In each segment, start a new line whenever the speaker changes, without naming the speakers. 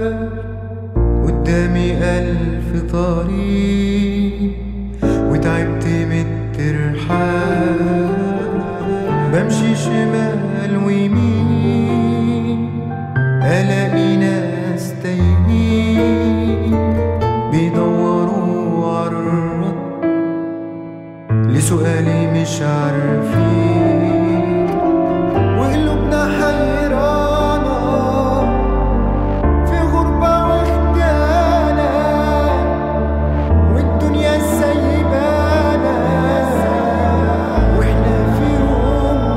قدامي ألف طريق وتعبت من الترحال بمشي شمال ويمين ألاقي ناس تايهين بيدوروا عالرد لسؤالي مش عارفين وقلوبنا حيرانة في غربة واختيانة والدنيا سايبانا واحنا في يوم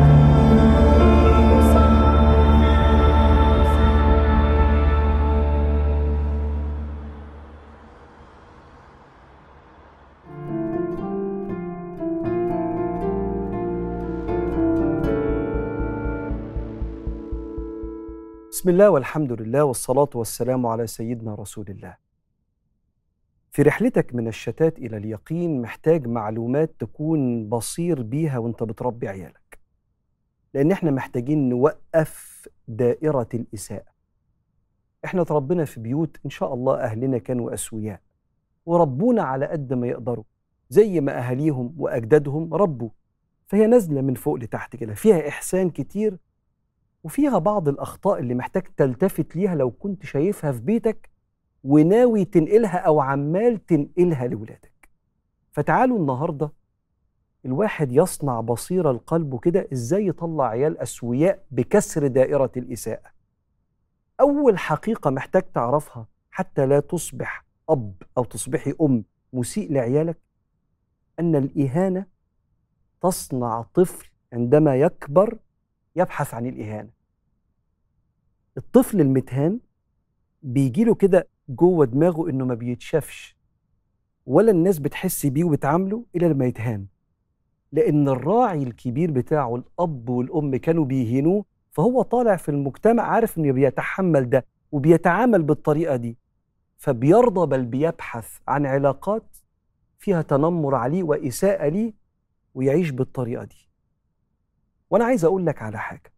بسم الله والحمد لله والصلاة والسلام على سيدنا رسول الله. في رحلتك من الشتات إلى اليقين محتاج معلومات تكون بصير بيها وانت بتربي عيالك. لأن احنا محتاجين نوقف دائرة الإساءة. احنا اتربينا في بيوت إن شاء الله أهلنا كانوا أسوياء. وربونا على قد ما يقدروا زي ما أهاليهم وأجدادهم ربوا. فهي نازلة من فوق لتحت كده فيها إحسان كتير وفيها بعض الأخطاء اللي محتاج تلتفت ليها لو كنت شايفها في بيتك وناوي تنقلها أو عمال تنقلها لولادك فتعالوا النهاردة الواحد يصنع بصيرة لقلبه كده إزاي يطلع عيال أسوياء بكسر دائرة الإساءة أول حقيقة محتاج تعرفها حتى لا تصبح أب أو تصبحي أم مسيء لعيالك أن الإهانة تصنع طفل عندما يكبر يبحث عن الإهانة الطفل المتهان بيجيله كده جوه دماغه إنه ما بيتشافش ولا الناس بتحس بيه وبتعامله إلا لما يتهان لأن الراعي الكبير بتاعه الأب والأم كانوا بيهينوه فهو طالع في المجتمع عارف إنه بيتحمل ده وبيتعامل بالطريقة دي فبيرضى بل بيبحث عن علاقات فيها تنمر عليه وإساءة ليه ويعيش بالطريقة دي وانا عايز اقول لك على حاجه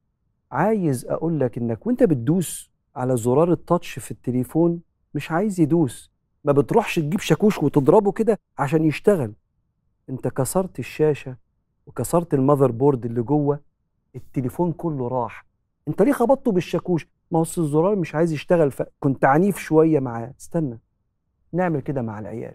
عايز اقول لك انك وانت بتدوس على زرار التاتش في التليفون مش عايز يدوس ما بتروحش تجيب شاكوش وتضربه كده عشان يشتغل انت كسرت الشاشه وكسرت المذر بورد اللي جوه التليفون كله راح انت ليه خبطته بالشاكوش ما هو أصل الزرار مش عايز يشتغل فكنت عنيف شويه معاه استنى نعمل كده مع العيال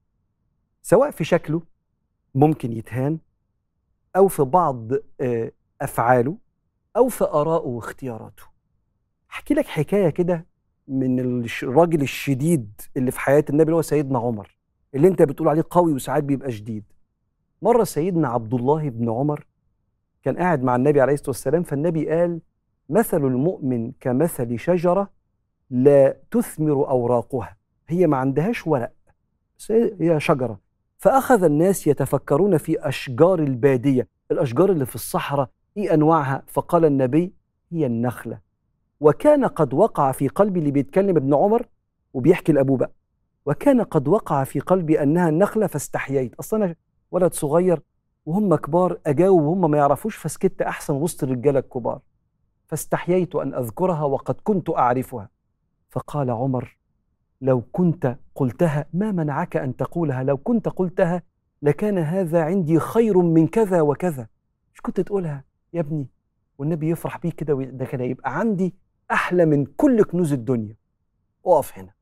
سواء في شكله ممكن يتهان أو في بعض آه، أفعاله أو في آرائه واختياراته أحكي لك حكاية كده من الش- الراجل الشديد اللي في حياة النبي اللي هو سيدنا عمر اللي أنت بتقول عليه قوي وساعات بيبقى شديد مرة سيدنا عبد الله بن عمر كان قاعد مع النبي عليه الصلاة والسلام فالنبي قال مثل المؤمن كمثل شجرة لا تثمر أوراقها هي ما عندهاش ورق بس هي شجرة فأخذ الناس يتفكرون في أشجار البادية الأشجار اللي في الصحراء إيه أنواعها فقال النبي هي النخلة وكان قد وقع في قلبي اللي بيتكلم ابن عمر وبيحكي لأبوه بقى وكان قد وقع في قلبي أنها النخلة فاستحييت أصلا أنا ولد صغير وهم كبار أجاوب وهم ما يعرفوش فسكت أحسن وسط الرجالة الكبار فاستحييت أن أذكرها وقد كنت أعرفها فقال عمر لو كنت قلتها ما منعك ان تقولها لو كنت قلتها لكان هذا عندي خير من كذا وكذا مش كنت تقولها يا ابني والنبي يفرح بيك كده وي- ده كان يبقى عندي احلى من كل كنوز الدنيا اقف هنا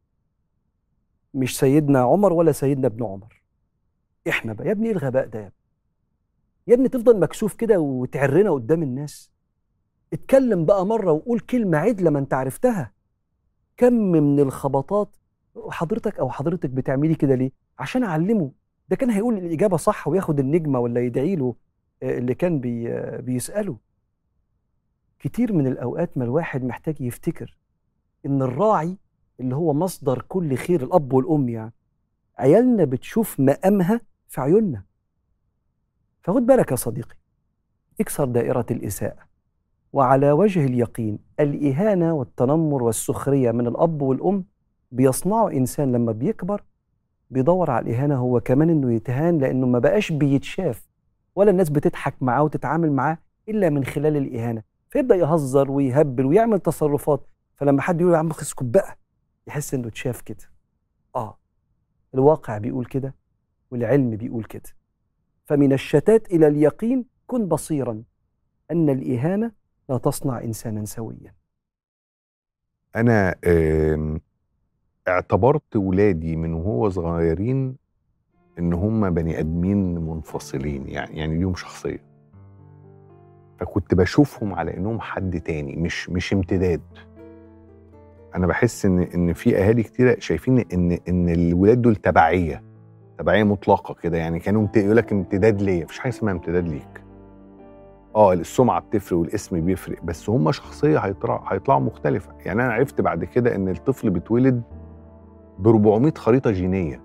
مش سيدنا عمر ولا سيدنا ابن عمر احنا بقى يا ابني ايه الغباء ده يا ابني يا ابني تفضل مكسوف كده وتعرنا قدام الناس اتكلم بقى مره وقول كلمه عدله ما انت عرفتها كم من الخبطات حضرتك او حضرتك بتعملي كده ليه عشان اعلمه ده كان هيقول الاجابه صح وياخد النجمه ولا يدعي له آه، اللي كان بي آه، بيساله كتير من الاوقات ما الواحد محتاج يفتكر ان الراعي اللي هو مصدر كل خير الاب والام يعني عيالنا بتشوف مقامها في عيوننا فخد بالك يا صديقي اكسر دائره الاساءه وعلى وجه اليقين الإهانة والتنمر والسخرية من الأب والأم بيصنعوا إنسان لما بيكبر بيدور على الإهانة هو كمان إنه يتهان لأنه ما بقاش بيتشاف ولا الناس بتضحك معاه وتتعامل معاه إلا من خلال الإهانة فيبدأ يهزر ويهبل ويعمل تصرفات فلما حد يقول يا عم اسكت بقى يحس انه اتشاف كده اه الواقع بيقول كده والعلم بيقول كده فمن الشتات الى اليقين كن بصيرا ان الاهانه لا تصنع انسانا سويا
انا آم، اعتبرت ولادي من وهو صغيرين ان هم بني ادمين منفصلين يعني يعني ليهم شخصيه فكنت بشوفهم على انهم حد تاني مش مش امتداد انا بحس ان ان في اهالي كتيره شايفين ان ان الولاد دول تبعيه تبعيه مطلقه كده يعني كانوا امت- يقول لك امتداد ليا مفيش حاجه اسمها امتداد ليك اه السمعه بتفرق والاسم بيفرق بس هم شخصيه هيطلع هيطلعوا مختلفه يعني انا عرفت بعد كده ان الطفل بيتولد ب 400 خريطه جينيه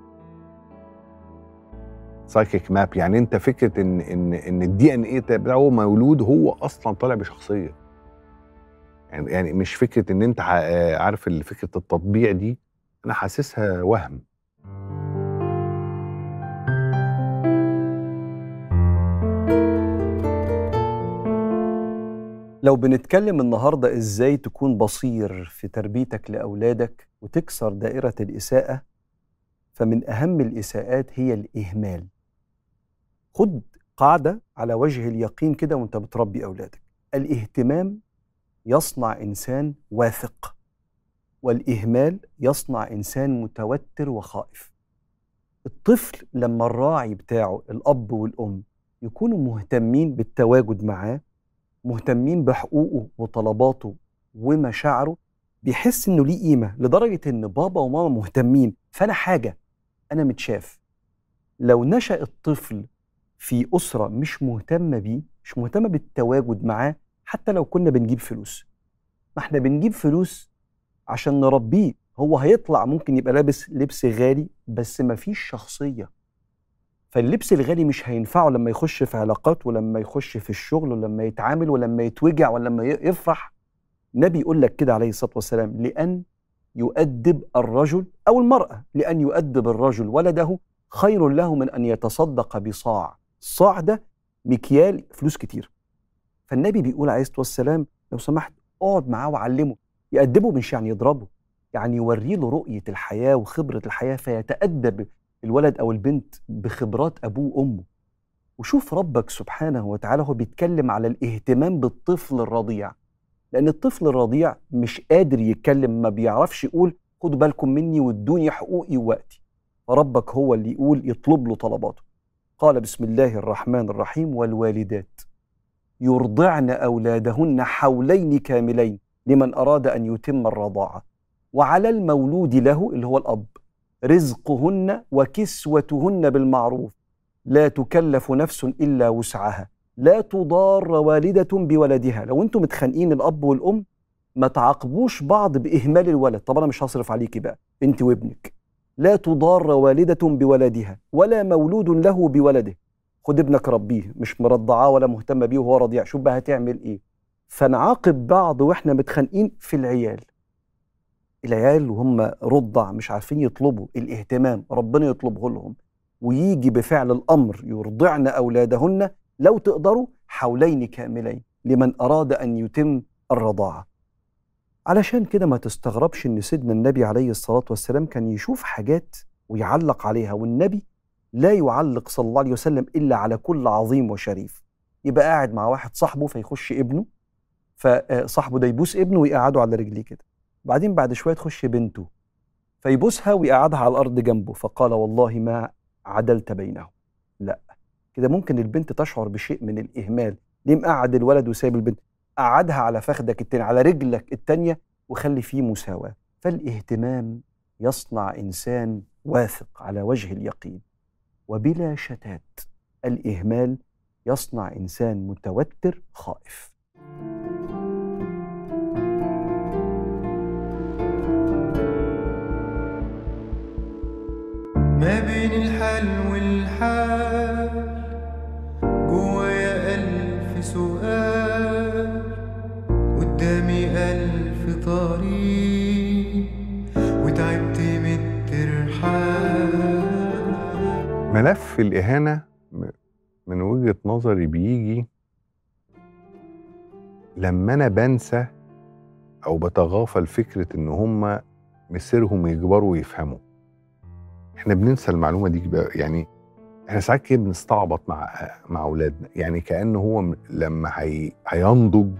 سايكيك ماب يعني انت فكره ان ان ان الدي ان ايه بتاعه مولود هو اصلا طالع بشخصيه يعني يعني مش فكره ان انت ع- آه، عارف ال- فكره التطبيع دي انا حاسسها وهم
لو بنتكلم النهارده ازاي تكون بصير في تربيتك لاولادك وتكسر دائره الاساءه فمن اهم الاساءات هي الاهمال خد قاعده على وجه اليقين كده وانت بتربي اولادك الاهتمام يصنع انسان واثق والاهمال يصنع انسان متوتر وخائف الطفل لما الراعي بتاعه الاب والام يكونوا مهتمين بالتواجد معاه مهتمين بحقوقه وطلباته ومشاعره بيحس انه ليه قيمه لدرجه ان بابا وماما مهتمين فانا حاجه انا متشاف لو نشا الطفل في اسره مش مهتمه بيه مش مهتمه بالتواجد معاه حتى لو كنا بنجيب فلوس ما احنا بنجيب فلوس عشان نربيه هو هيطلع ممكن يبقى لابس لبس غالي بس مفيش شخصيه فاللبس الغالي مش هينفعه لما يخش في علاقات ولما يخش في الشغل ولما يتعامل ولما يتوجع ولما ي- يفرح النبي يقول لك كده عليه الصلاه والسلام لان يؤدب الرجل او المراه لان يؤدب الرجل ولده خير له من ان يتصدق بصاع الصاع ده مكيال فلوس كتير فالنبي بيقول عليه الصلاه والسلام لو سمحت اقعد معاه وعلمه يأدبه مش يعني يضربه يعني يوري له رؤيه الحياه وخبره الحياه فيتأدب الولد او البنت بخبرات ابوه وامه وشوف ربك سبحانه وتعالى هو بيتكلم على الاهتمام بالطفل الرضيع لان الطفل الرضيع مش قادر يتكلم ما بيعرفش يقول خدوا بالكم مني وادوني حقوقي ووقتي فربك هو اللي يقول يطلب له طلباته قال بسم الله الرحمن الرحيم والوالدات يرضعن اولادهن حولين كاملين لمن اراد ان يتم الرضاعه وعلى المولود له اللي هو الاب رزقهن وكسوتهن بالمعروف لا تكلف نفس الا وسعها لا تضار والده بولدها لو انتم متخانقين الاب والام ما تعاقبوش بعض باهمال الولد طب انا مش هصرف عليكي بقى انت وابنك لا تضار والده بولدها ولا مولود له بولده خد ابنك ربيه مش مرضعاه ولا مهتمه بيه وهو رضيع شوف بقى هتعمل ايه فنعاقب بعض واحنا متخانقين في العيال العيال وهم رضع مش عارفين يطلبوا الاهتمام ربنا يطلبه لهم ويجي بفعل الامر يرضعن اولادهن لو تقدروا حولين كاملين لمن اراد ان يتم الرضاعه علشان كده ما تستغربش ان سيدنا النبي عليه الصلاه والسلام كان يشوف حاجات ويعلق عليها والنبي لا يعلق صلى الله عليه وسلم الا على كل عظيم وشريف يبقى قاعد مع واحد صاحبه فيخش ابنه فصاحبه ده يبوس ابنه ويقعده على رجليه كده بعدين بعد شويه تخش بنته فيبوسها ويقعدها على الارض جنبه فقال والله ما عدلت بينهم لا كده ممكن البنت تشعر بشيء من الاهمال ليه مقعد الولد وسايب البنت قعدها على فخدك التاني على رجلك التانية وخلي فيه مساواة فالاهتمام يصنع إنسان واثق على وجه اليقين وبلا شتات الإهمال يصنع إنسان متوتر خائف
ما بين الحال والحال جوايا ألف سؤال قدامي ألف طريق وتعبت من الترحال
ملف الإهانة م- من وجهة نظري بيجي لما أنا بنسى او بتغافل فكره ان هم مصيرهم يكبروا ويفهموا احنا بننسى المعلومه دي بقى- يعني احنا ساعات كده بنستعبط مع مع اولادنا يعني كان هو م- لما هي هينضج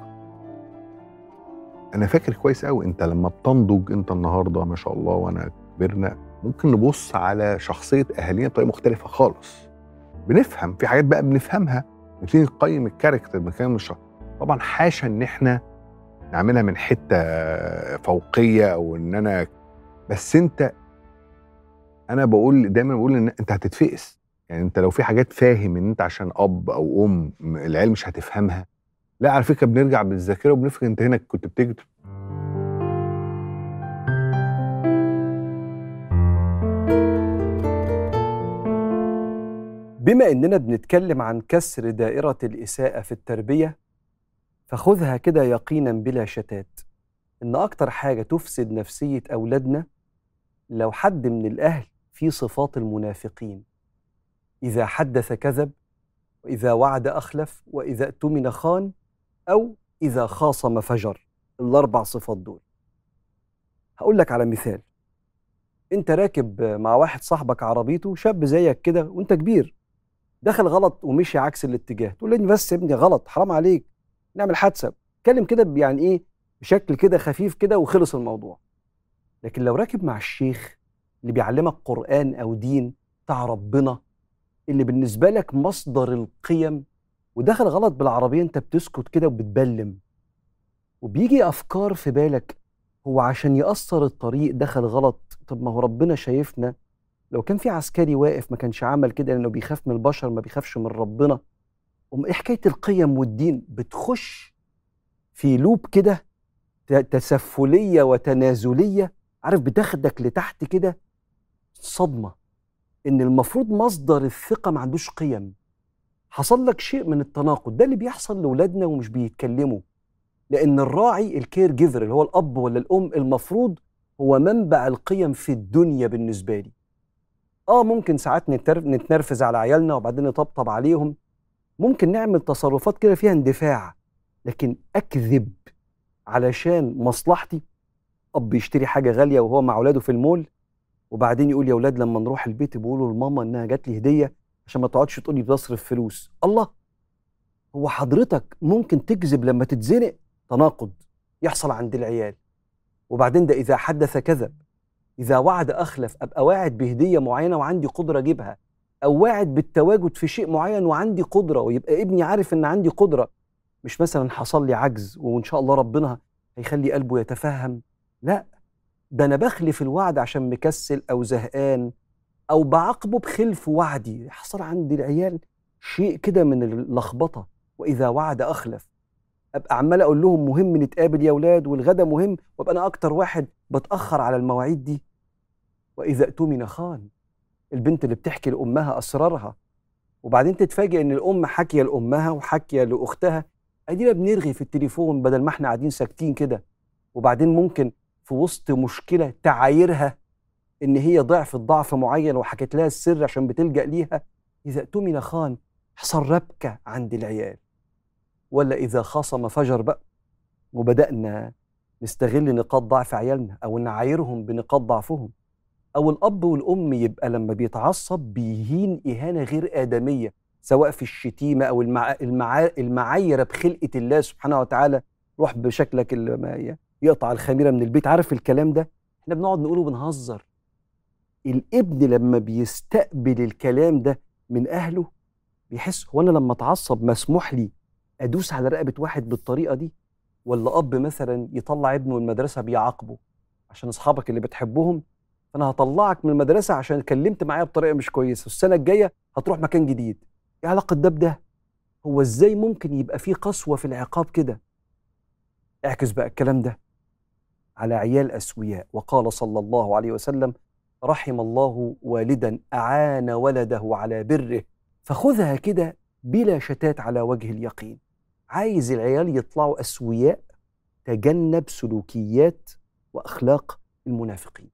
انا فاكر كويس قوي انت لما بتنضج انت النهارده ما شاء الله وانا كبرنا ممكن نبص على شخصيه اهالينا بطريقه مختلفه خالص بنفهم في حاجات بقى بنفهمها نبتدي نقيم الكاركتر بنقيم الشخص طبعا حاشا ان احنا نعملها من حته فوقيه او ان انا بس انت انا بقول دايما بقول ان انت هتتفقس يعني انت لو في حاجات فاهم ان انت عشان اب او ام م- العيال مش هتفهمها لا على فكره بنرجع بالذاكره وبنفكر انت هنا كنت بتكتب
بما اننا بنتكلم عن كسر دائره الاساءه في التربيه فخذها كده يقينا بلا شتات ان اكتر حاجه تفسد نفسيه اولادنا لو حد من الاهل في صفات المنافقين اذا حدث كذب واذا وعد اخلف واذا اؤتمن خان او اذا خاصم فجر الاربع صفات دول هقول لك على مثال انت راكب مع واحد صاحبك عربيته شاب زيك كده وانت كبير دخل غلط ومشي عكس الاتجاه تقول لي بس يا ابني غلط حرام عليك نعمل حادثه اتكلم كده يعني ايه بشكل كده خفيف كده وخلص الموضوع لكن لو راكب مع الشيخ اللي بيعلمك قرآن أو دين بتاع ربنا اللي بالنسبة لك مصدر القيم ودخل غلط بالعربية أنت بتسكت كده وبتبلم وبيجي أفكار في بالك هو عشان يأثر الطريق دخل غلط طب ما هو ربنا شايفنا لو كان في عسكري واقف ما كانش عمل كده لأنه بيخاف من البشر ما بيخافش من ربنا أم إيه حكاية القيم والدين بتخش في لوب كده ت- تسفلية وتنازلية عارف بتاخدك لتحت كده صدمة إن المفروض مصدر الثقة ما عندوش قيم حصل لك شيء من التناقض ده اللي بيحصل لأولادنا ومش بيتكلموا لأن الراعي الكير جيفر اللي هو الأب ولا الأم المفروض هو منبع القيم في الدنيا بالنسبة لي آه ممكن ساعات نتر- نتنرفز على عيالنا وبعدين نطبطب عليهم ممكن نعمل تصرفات كده فيها اندفاع لكن أكذب علشان مصلحتي اب يشتري حاجه غاليه وهو مع اولاده في المول وبعدين يقول يا اولاد لما نروح البيت بيقولوا لماما انها جات لي هديه عشان ما تقعدش تقول لي بصرف فلوس الله هو حضرتك ممكن تكذب لما تتزنق تناقض يحصل عند العيال وبعدين ده اذا حدث كذب اذا وعد اخلف ابقى واعد بهديه معينه وعندي قدره اجيبها او واعد بالتواجد في شيء معين وعندي قدره ويبقى ابني عارف ان عندي قدره مش مثلا حصل لي عجز وان شاء الله ربنا هيخلي قلبه يتفهم لا ده انا بخلف الوعد عشان مكسل او زهقان او بعاقبه بخلف وعدي يحصل عند العيال شيء كده من اللخبطه واذا وعد اخلف ابقى عمال اقول لهم مهم نتقابل يا اولاد والغدا مهم وابقى انا اكتر واحد بتاخر على المواعيد دي واذا اؤتمن خان البنت اللي بتحكي لامها اسرارها وبعدين تتفاجئ ان الام حاكيه لامها وحاكيه لاختها ادينا بنرغي في التليفون بدل ما احنا قاعدين ساكتين كده وبعدين ممكن في وسط مشكله تعايرها ان هي ضعفت ضعف معين وحكت لها السر عشان بتلجا ليها اذا اؤتمن خان حصل ربكه عند العيال ولا اذا خاصم فجر بقى وبدانا نستغل نقاط ضعف عيالنا او نعايرهم بنقاط ضعفهم او الاب والام يبقى لما بيتعصب بيهين اهانه غير ادميه سواء في الشتيمه او المع... المع... المعايره بخلقه الله سبحانه وتعالى روح بشكلك اللي ما ي- يقطع الخميره من البيت عارف الكلام ده احنا بنقعد نقوله بنهزر الابن لما بيستقبل الكلام ده من اهله بيحس هو انا لما اتعصب مسموح لي ادوس على رقبه واحد بالطريقه دي ولا اب مثلا يطلع ابنه من المدرسه بيعاقبه عشان اصحابك اللي بتحبهم فانا هطلعك من المدرسه عشان اتكلمت معايا بطريقه مش كويسه السنه الجايه هتروح مكان جديد ايه علاقه ده بده هو ازاي ممكن يبقى في قسوه في العقاب كده اعكس بقى الكلام ده على عيال اسوياء وقال صلى الله عليه وسلم رحم الله والدا اعان ولده على بره فخذها كده بلا شتات على وجه اليقين عايز العيال يطلعوا اسوياء تجنب سلوكيات واخلاق المنافقين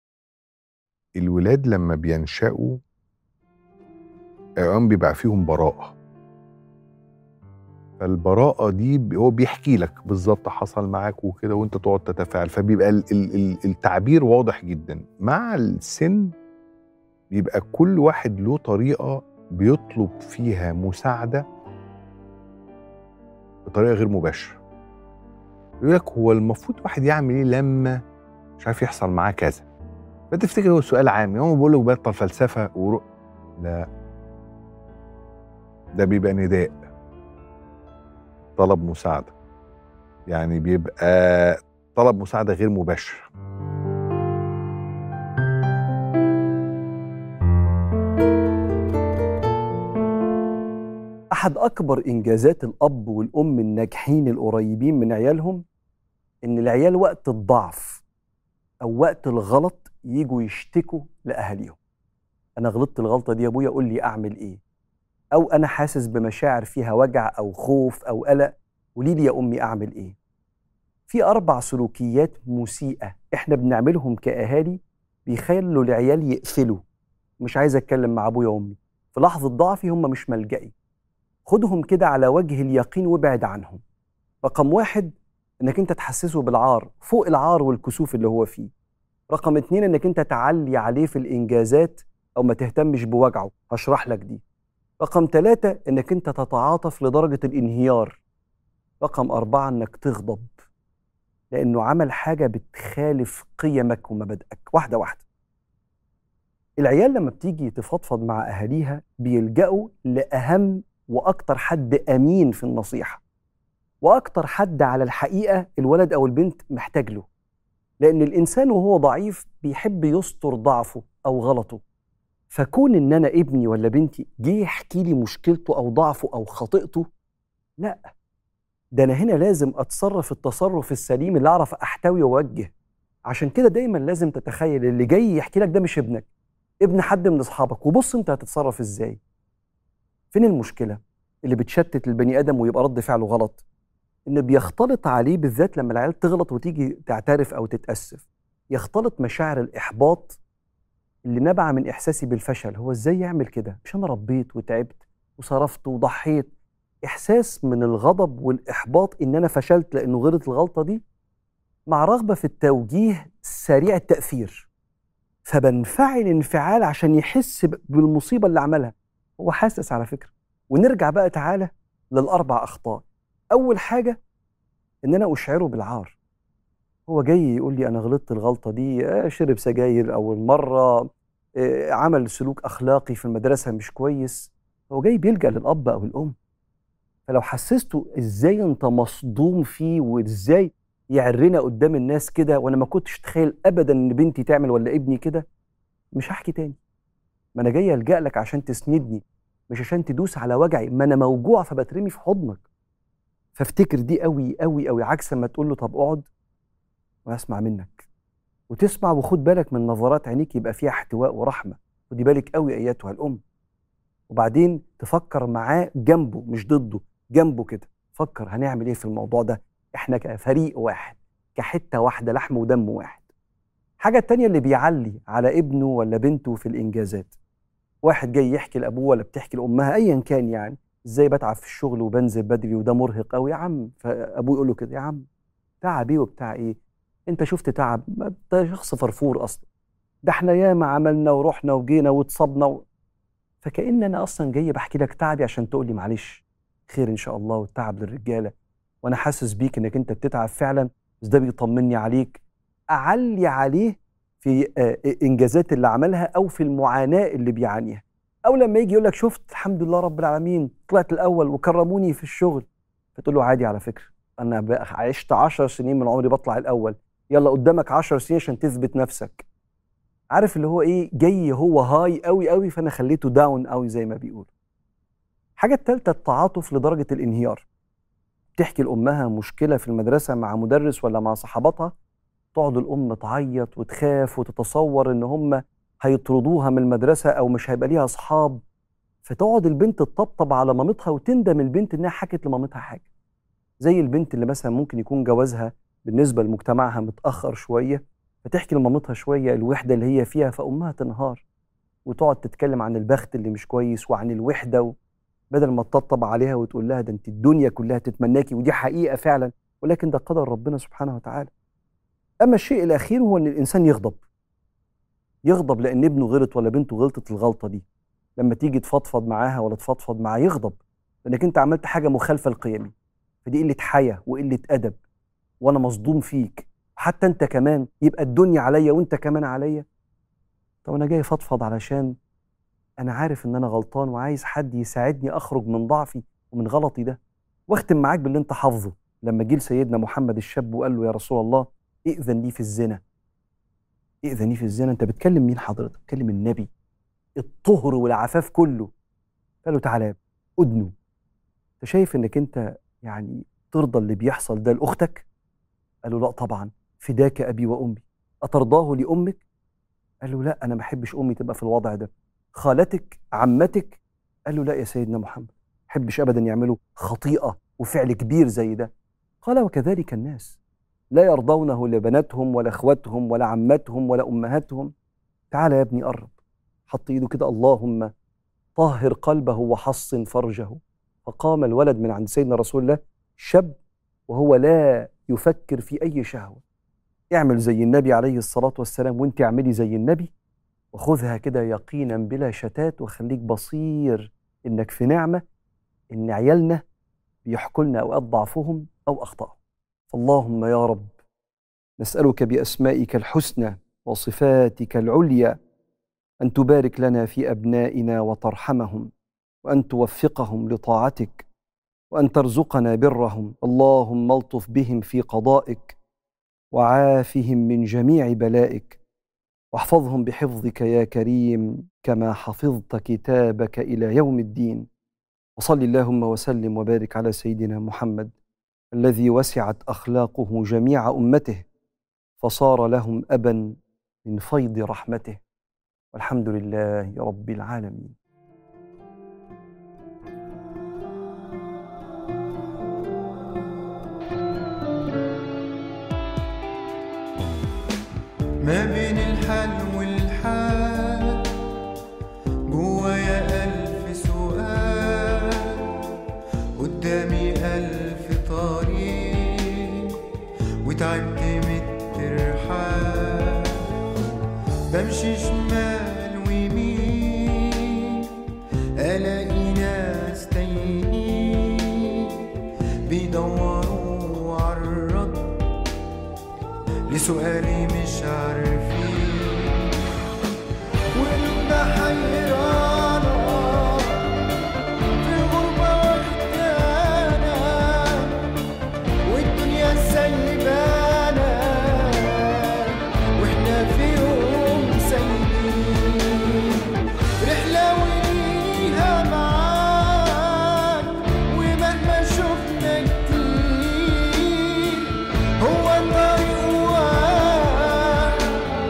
الولاد لما بينشأوا اوقات بيبقى فيهم براءة فالبراءة دي ب- هو بيحكي لك بالظبط حصل معاك وكده وانت تقعد تتفاعل فبيبقى ال- ال- ال- التعبير واضح جدا مع السن بيبقى كل واحد له طريقة بيطلب فيها مساعدة بطريقة غير مباشرة يقول لك هو المفروض واحد يعمل ايه لما مش عارف يحصل معاه كذا فتفتكر هو سؤال عام يوم بيقول لك بطل فلسفة ورو... لا ده بيبقى نداء طلب مساعدة يعني بيبقى طلب مساعدة غير مباشرة
احد اكبر انجازات الاب والام الناجحين القريبين من عيالهم ان العيال وقت الضعف او وقت الغلط يجوا يشتكوا لاهاليهم انا غلطت الغلطه دي يا ابويا قول لي اعمل ايه او انا حاسس بمشاعر فيها وجع او خوف او قلق قولي لي يا امي اعمل ايه في اربع سلوكيات مسيئه احنا بنعملهم كاهالي بيخلوا العيال يقفلوا مش عايز اتكلم مع ابويا وامي في لحظه ضعفي هم مش ملجئي خدهم كده على وجه اليقين وابعد عنهم رقم واحد انك انت تحسسه بالعار فوق العار والكسوف اللي هو فيه رقم اتنين انك انت تعلي عليه في الانجازات او ما تهتمش بوجعه هشرح لك دي رقم ثلاثة انك انت تتعاطف لدرجة الانهيار رقم أربعة انك تغضب لانه عمل حاجة بتخالف قيمك ومبادئك واحدة واحدة العيال لما بتيجي تفضفض مع اهاليها بيلجأوا لأهم واكتر حد امين في النصيحه واكتر حد على الحقيقه الولد او البنت محتاج له لان الانسان وهو ضعيف بيحب يستر ضعفه او غلطه فكون ان انا ابني ولا بنتي جه يحكي لي مشكلته او ضعفه او خطيئته لا ده انا هنا لازم اتصرف التصرف السليم اللي اعرف احتوي واوجه عشان كده دايما لازم تتخيل اللي جاي يحكي لك ده مش ابنك ابن حد من اصحابك وبص انت هتتصرف ازاي فين المشكله اللي بتشتت البني ادم ويبقى رد فعله غلط ان بيختلط عليه بالذات لما العيال تغلط وتيجي تعترف او تتاسف يختلط مشاعر الاحباط اللي نبع من احساسي بالفشل هو ازاي يعمل كده مش انا ربيت وتعبت وصرفت وضحيت احساس من الغضب والاحباط ان انا فشلت لانه غلط الغلطه دي مع رغبه في التوجيه سريع التاثير فبنفعل انفعال عشان يحس ب- بالمصيبه اللي عملها هو حاسس على فكره ونرجع بقى تعالى للاربع اخطاء اول حاجه ان انا اشعره بالعار هو جاي يقول لي انا غلطت الغلطه دي آه، شرب سجاير اول مره آه، عمل سلوك اخلاقي في المدرسه مش كويس هو جاي بيلجا للاب او الام فلو حسسته ازاي انت مصدوم فيه وازاي يعرنا قدام الناس كده وانا ما كنتش اتخيل ابدا ان بنتي تعمل ولا ابني كده مش هحكي تاني ما انا جاي الجا لك عشان تسندني مش عشان تدوس على وجعي ما انا موجوع فبترمي في حضنك فافتكر دي قوي قوي قوي عكس ما تقول له طب اقعد واسمع منك وتسمع وخد بالك من نظرات عينيك يبقى فيها احتواء ورحمه خدي بالك قوي ايتها الام وبعدين تفكر معاه جنبه مش ضده جنبه كده فكر هنعمل ايه في الموضوع ده احنا كفريق واحد كحته واحده لحم ودم واحد حاجه التانية اللي بيعلي على ابنه ولا بنته في الانجازات واحد جاي يحكي لابوه ولا بتحكي لامها ايا كان يعني ازاي بتعب في الشغل وبنزل بدري وده مرهق قوي يا عم فابوه يقول له كده يا عم تعب ايه وبتاع ايه انت شفت تعب ما انت شخص فرفور اصلا ده احنا ياما عملنا ورحنا وجينا واتصبنا و... فكأن انا اصلا جاي بحكي لك تعبي عشان تقول لي معلش خير ان شاء الله والتعب للرجاله وانا حاسس بيك انك انت بتتعب فعلا بس ده بيطمني عليك اعلي عليه في آه، انجازات اللي عملها او في المعاناه اللي بيعانيها او لما يجي يقول لك شفت الحمد لله رب العالمين طلعت الاول وكرموني في الشغل فتقول له عادي على فكره انا بقى عشت عشر سنين من عمري بطلع الاول يلا قدامك عشر سنين عشان تثبت نفسك عارف اللي هو ايه جاي هو هاي قوي قوي فانا خليته داون قوي زي ما بيقولوا الحاجه الثالثه التعاطف لدرجه الانهيار تحكي لامها مشكله في المدرسه مع مدرس ولا مع صحباتها تقعد الام تعيط وتخاف وتتصور ان هم هيطردوها من المدرسه او مش هيبقى ليها اصحاب فتقعد البنت تطبطب على مامتها وتندم البنت انها حكت لمامتها حاجه زي البنت اللي مثلا ممكن يكون جوازها بالنسبه لمجتمعها متاخر شويه فتحكي لمامتها شويه الوحده اللي هي فيها فامها تنهار وتقعد تتكلم عن البخت اللي مش كويس وعن الوحده و... بدل ما تطبطب عليها وتقول لها ده انت الدنيا كلها تتمناكي ودي حقيقه فعلا ولكن ده قدر ربنا سبحانه وتعالى اما الشيء الاخير هو ان الانسان يغضب يغضب لان ابنه غلط ولا بنته غلطت الغلطه دي لما تيجي تفضفض معاها ولا تفضفض معاه يغضب لانك انت عملت حاجه مخالفه لقيمي فدي قله حياه وقله ادب وانا مصدوم فيك حتى انت كمان يبقى الدنيا عليا وانت كمان عليا طب انا جاي افضفض علشان انا عارف ان انا غلطان وعايز حد يساعدني اخرج من ضعفي ومن غلطي ده واختم معاك باللي انت حافظه لما جه سيدنا محمد الشاب وقال له يا رسول الله ائذن لي في الزنا ائذن لي في الزنا انت بتكلم مين حضرتك بتكلم النبي الطهر والعفاف كله قال له تعالى ادنو انت شايف انك انت يعني ترضى اللي بيحصل ده لاختك قال له لا طبعا فداك ابي وامي اترضاه لامك قال له لا انا ما احبش امي تبقى في الوضع ده خالتك عمتك قال له لا يا سيدنا محمد ما احبش ابدا يعملوا خطيئه وفعل كبير زي ده قال وكذلك الناس لا يرضونه لبناتهم ولا اخواتهم ولا عماتهم ولا امهاتهم تعال يا ابني قرب حط ايده كده اللهم طهر قلبه وحصن فرجه فقام الولد من عند سيدنا رسول الله شاب وهو لا يفكر في اي شهوه اعمل زي النبي عليه الصلاه والسلام وانت اعملي زي النبي وخذها كده يقينا بلا شتات وخليك بصير انك في نعمه ان عيالنا بيحكوا لنا اوقات ضعفهم او اخطائهم فاللهم يا رب نسالك باسمائك الحسنى وصفاتك العليا ان تبارك لنا في ابنائنا وترحمهم وان توفقهم لطاعتك وان ترزقنا برهم اللهم الطف بهم في قضائك وعافهم من جميع بلائك واحفظهم بحفظك يا كريم كما حفظت كتابك الى يوم الدين وصل اللهم وسلم وبارك على سيدنا محمد الذي وسعت اخلاقه جميع امته فصار لهم ابا من فيض رحمته والحمد لله رب العالمين
ما بين الحل والحال جوايا ألف سؤال قدامي ألف طريق وتعبت من الترحال بمشي شمال ويمين ألاقي ناس تايهين بيدوروا عالرد لسؤالي مش عارفين وقلوبنا حيرانة في غربة وحدانة والدنيا سايبانا واحنا في يوم سايبين رحلة وليها معاك ومهما شفنا كتير هو الطريق واحد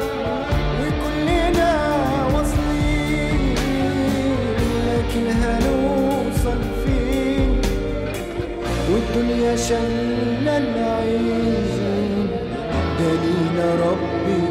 وكلنا واصلين لكن هنوصل فين والدنيا شلنا العين دلينا ربي